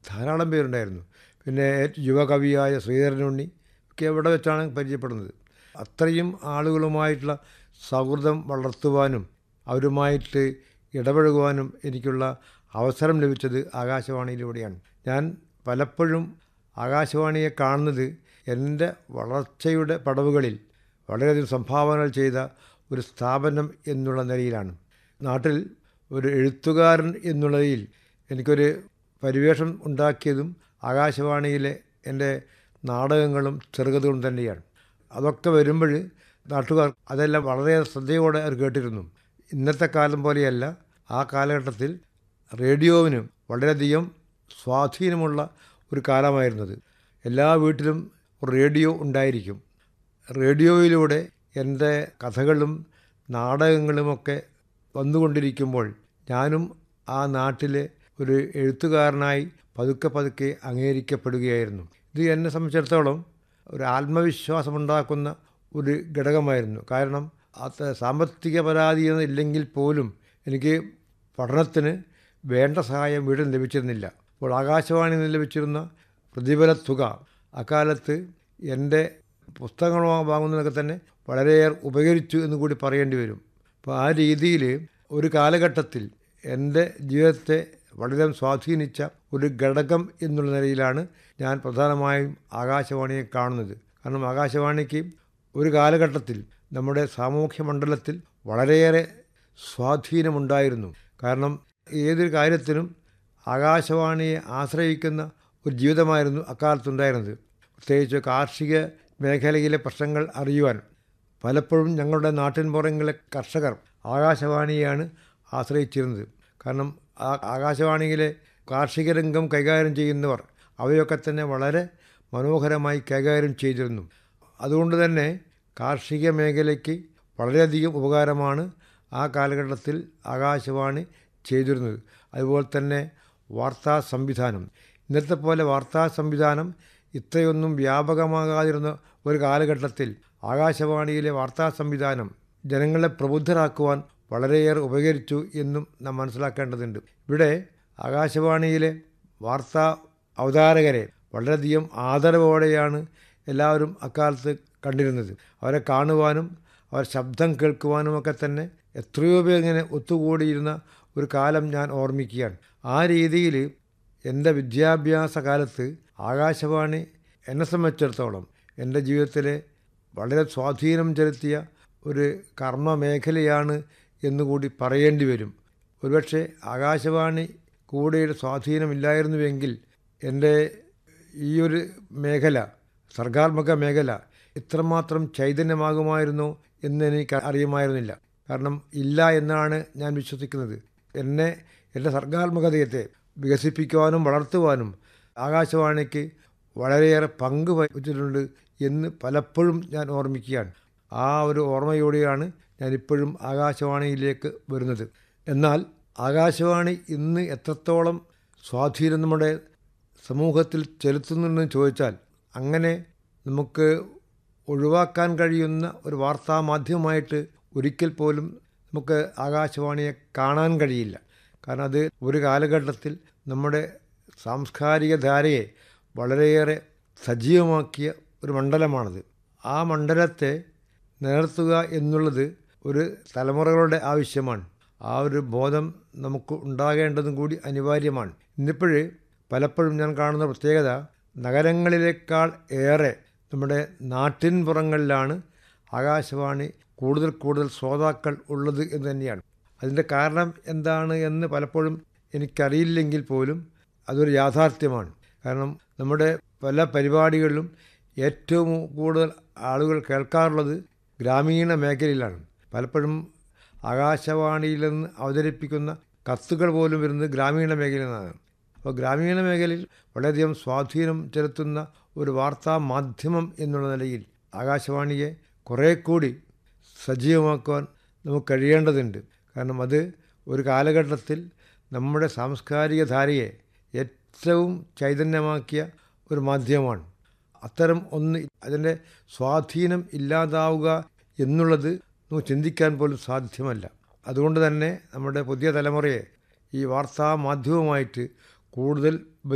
ധാരാളം പേരുണ്ടായിരുന്നു പിന്നെ യുവകവിയായ ശ്രീധരനുണ്ണി ഒക്കെ എവിടെ വെച്ചാണ് പരിചയപ്പെടുന്നത് അത്രയും ആളുകളുമായിട്ടുള്ള സൗഹൃദം വളർത്തുവാനും അവരുമായിട്ട് ഇടപഴകുവാനും എനിക്കുള്ള അവസരം ലഭിച്ചത് ആകാശവാണിയിലൂടെയാണ് ഞാൻ പലപ്പോഴും ആകാശവാണിയെ കാണുന്നത് എൻ്റെ വളർച്ചയുടെ പടവുകളിൽ വളരെയധികം സംഭാവനകൾ ചെയ്ത ഒരു സ്ഥാപനം എന്നുള്ള നിലയിലാണ് നാട്ടിൽ ഒരു എഴുത്തുകാരൻ എന്നുള്ളതിൽ എനിക്കൊരു പരിവേഷം ഉണ്ടാക്കിയതും ആകാശവാണിയിലെ എൻ്റെ നാടകങ്ങളും ചെറുകഥകളും തന്നെയാണ് അതൊക്കെ വരുമ്പോൾ നാട്ടുകാർ അതെല്ലാം വളരെ ശ്രദ്ധയോടെ അവർ കേട്ടിരുന്നു ഇന്നത്തെ കാലം പോലെയല്ല ആ കാലഘട്ടത്തിൽ റേഡിയോവിന് വളരെയധികം സ്വാധീനമുള്ള ഒരു കാലമായിരുന്നത് എല്ലാ വീട്ടിലും റേഡിയോ ഉണ്ടായിരിക്കും റേഡിയോയിലൂടെ എൻ്റെ കഥകളും നാടകങ്ങളുമൊക്കെ വന്നുകൊണ്ടിരിക്കുമ്പോൾ ഞാനും ആ നാട്ടിലെ ഒരു എഴുത്തുകാരനായി പതുക്കെ പതുക്കെ അംഗീകരിക്കപ്പെടുകയായിരുന്നു ഇത് എന്നെ സംബന്ധിച്ചിടത്തോളം ഒരു ആത്മവിശ്വാസമുണ്ടാക്കുന്ന ഒരു ഘടകമായിരുന്നു കാരണം അത് സാമ്പത്തിക പരാതി ഇല്ലെങ്കിൽ പോലും എനിക്ക് പഠനത്തിന് വേണ്ട സഹായം വീട്ടിൽ ലഭിച്ചിരുന്നില്ല അപ്പോൾ ആകാശവാണിയിൽ നിന്ന് ലഭിച്ചിരുന്ന പ്രതിഫല തുക അക്കാലത്ത് എൻ്റെ പുസ്തകങ്ങൾ വാങ്ങുന്നതൊക്കെ തന്നെ വളരെയേറെ ഉപകരിച്ചു എന്ന് കൂടി പറയേണ്ടി വരും അപ്പോൾ ആ രീതിയിൽ ഒരു കാലഘട്ടത്തിൽ എൻ്റെ ജീവിതത്തെ വളരെ സ്വാധീനിച്ച ഒരു ഘടകം എന്നുള്ള നിലയിലാണ് ഞാൻ പ്രധാനമായും ആകാശവാണിയെ കാണുന്നത് കാരണം ആകാശവാണിക്ക് ഒരു കാലഘട്ടത്തിൽ നമ്മുടെ സാമൂഹ്യ മണ്ഡലത്തിൽ വളരെയേറെ സ്വാധീനമുണ്ടായിരുന്നു കാരണം ഏതൊരു കാര്യത്തിനും ആകാശവാണിയെ ആശ്രയിക്കുന്ന ഒരു ജീവിതമായിരുന്നു അക്കാലത്തുണ്ടായിരുന്നത് പ്രത്യേകിച്ച് കാർഷിക മേഖലയിലെ പ്രശ്നങ്ങൾ അറിയുവാൻ പലപ്പോഴും ഞങ്ങളുടെ നാട്ടിൻപുറങ്ങളിലെ കർഷകർ ആകാശവാണിയെയാണ് ആശ്രയിച്ചിരുന്നത് കാരണം ആ ആകാശവാണിയിലെ കാർഷിക രംഗം കൈകാര്യം ചെയ്യുന്നവർ അവയൊക്കെ തന്നെ വളരെ മനോഹരമായി കൈകാര്യം ചെയ്തിരുന്നു അതുകൊണ്ട് തന്നെ കാർഷിക മേഖലയ്ക്ക് വളരെയധികം ഉപകാരമാണ് ആ കാലഘട്ടത്തിൽ ആകാശവാണി ചെയ്തിരുന്നത് അതുപോലെ തന്നെ വാർത്താ സംവിധാനം ഇന്നത്തെ പോലെ വാർത്താ സംവിധാനം ഇത്രയൊന്നും വ്യാപകമാകാതിരുന്ന ഒരു കാലഘട്ടത്തിൽ ആകാശവാണിയിലെ വാർത്താ സംവിധാനം ജനങ്ങളെ പ്രബുദ്ധരാക്കുവാൻ വളരെയേറെ ഉപകരിച്ചു എന്നും നാം മനസ്സിലാക്കേണ്ടതുണ്ട് ഇവിടെ ആകാശവാണിയിലെ വാർത്താ അവതാരകരെ വളരെയധികം ആദരവോടെയാണ് എല്ലാവരും അക്കാലത്ത് കണ്ടിരുന്നത് അവരെ കാണുവാനും അവർ ശബ്ദം കേൾക്കുവാനുമൊക്കെ തന്നെ എത്രയോ പേർ ഇങ്ങനെ ഒത്തുകൂടിയിരുന്ന ഒരു കാലം ഞാൻ ഓർമ്മിക്കുകയാണ് ആ രീതിയിൽ എൻ്റെ വിദ്യാഭ്യാസ കാലത്ത് ആകാശവാണി എന്നെ സംബന്ധിച്ചിടത്തോളം എൻ്റെ ജീവിതത്തിലെ വളരെ സ്വാധീനം ചെലുത്തിയ ഒരു കർമ്മ മേഖലയാണ് എന്നുകൂടി പറയേണ്ടി വരും ഒരുപക്ഷെ ആകാശവാണി കൂടെയുടെ സ്വാധീനമില്ലായിരുന്നുവെങ്കിൽ എൻ്റെ ഈ ഒരു മേഖല സർഗാത്മക മേഖല ഇത്രമാത്രം ചൈതന്യമാകുമായിരുന്നോ എന്ന് എനിക്ക് അറിയുമായിരുന്നില്ല കാരണം ഇല്ല എന്നാണ് ഞാൻ വിശ്വസിക്കുന്നത് എന്നെ എൻ്റെ സർഗാത്മകതയത്തെ വികസിപ്പിക്കുവാനും വളർത്തുവാനും ആകാശവാണിക്ക് വളരെയേറെ പങ്ക് വഹിച്ചിട്ടുണ്ട് എന്ന് പലപ്പോഴും ഞാൻ ഓർമ്മിക്കുകയാണ് ആ ഒരു ഓർമ്മയോടെയാണ് ഞാനിപ്പോഴും ആകാശവാണിയിലേക്ക് വരുന്നത് എന്നാൽ ആകാശവാണി ഇന്ന് എത്രത്തോളം സ്വാധീനം നമ്മുടെ സമൂഹത്തിൽ ചെലുത്തുന്നുണ്ടെന്ന് ചോദിച്ചാൽ അങ്ങനെ നമുക്ക് ഒഴിവാക്കാൻ കഴിയുന്ന ഒരു വാർത്താ മാധ്യമമായിട്ട് ഒരിക്കൽ പോലും നമുക്ക് ആകാശവാണിയെ കാണാൻ കഴിയില്ല കാരണം അത് ഒരു കാലഘട്ടത്തിൽ നമ്മുടെ സാംസ്കാരിക ധാരയെ വളരെയേറെ സജീവമാക്കിയ ഒരു മണ്ഡലമാണത് ആ മണ്ഡലത്തെ നിലനിർത്തുക എന്നുള്ളത് ഒരു തലമുറകളുടെ ആവശ്യമാണ് ആ ഒരു ബോധം നമുക്ക് ഉണ്ടാകേണ്ടതും കൂടി അനിവാര്യമാണ് ഇന്നിപ്പോഴ് പലപ്പോഴും ഞാൻ കാണുന്ന പ്രത്യേകത നഗരങ്ങളിലേക്കാൾ ഏറെ നമ്മുടെ നാട്ടിൻപുറങ്ങളിലാണ് ആകാശവാണി കൂടുതൽ കൂടുതൽ ശ്രോതാക്കൾ ഉള്ളത് എന്ന് തന്നെയാണ് അതിൻ്റെ കാരണം എന്താണ് എന്ന് പലപ്പോഴും എനിക്കറിയില്ലെങ്കിൽ പോലും അതൊരു യാഥാർത്ഥ്യമാണ് കാരണം നമ്മുടെ പല പരിപാടികളിലും ഏറ്റവും കൂടുതൽ ആളുകൾ കേൾക്കാറുള്ളത് ഗ്രാമീണ മേഖലയിലാണ് പലപ്പോഴും ആകാശവാണിയിൽ നിന്ന് അവതരിപ്പിക്കുന്ന കത്തുകൾ പോലും വരുന്നത് ഗ്രാമീണ മേഖലയിൽ നിന്നാണ് അപ്പോൾ ഗ്രാമീണ മേഖലയിൽ വളരെയധികം സ്വാധീനം ചെലുത്തുന്ന ഒരു വാർത്താ മാധ്യമം എന്നുള്ള നിലയിൽ ആകാശവാണിയെ കുറേ കൂടി സജീവമാക്കുവാൻ നമുക്ക് കഴിയേണ്ടതുണ്ട് കാരണം അത് ഒരു കാലഘട്ടത്തിൽ നമ്മുടെ സാംസ്കാരിക ധാരയെ ഏറ്റവും ചൈതന്യമാക്കിയ ഒരു മാധ്യമമാണ് അത്തരം ഒന്ന് അതിൻ്റെ സ്വാധീനം ഇല്ലാതാവുക എന്നുള്ളത് നമുക്ക് ചിന്തിക്കാൻ പോലും സാധ്യമല്ല അതുകൊണ്ട് തന്നെ നമ്മുടെ പുതിയ തലമുറയെ ഈ വാർത്താ മാധ്യമമായിട്ട് കൂടുതൽ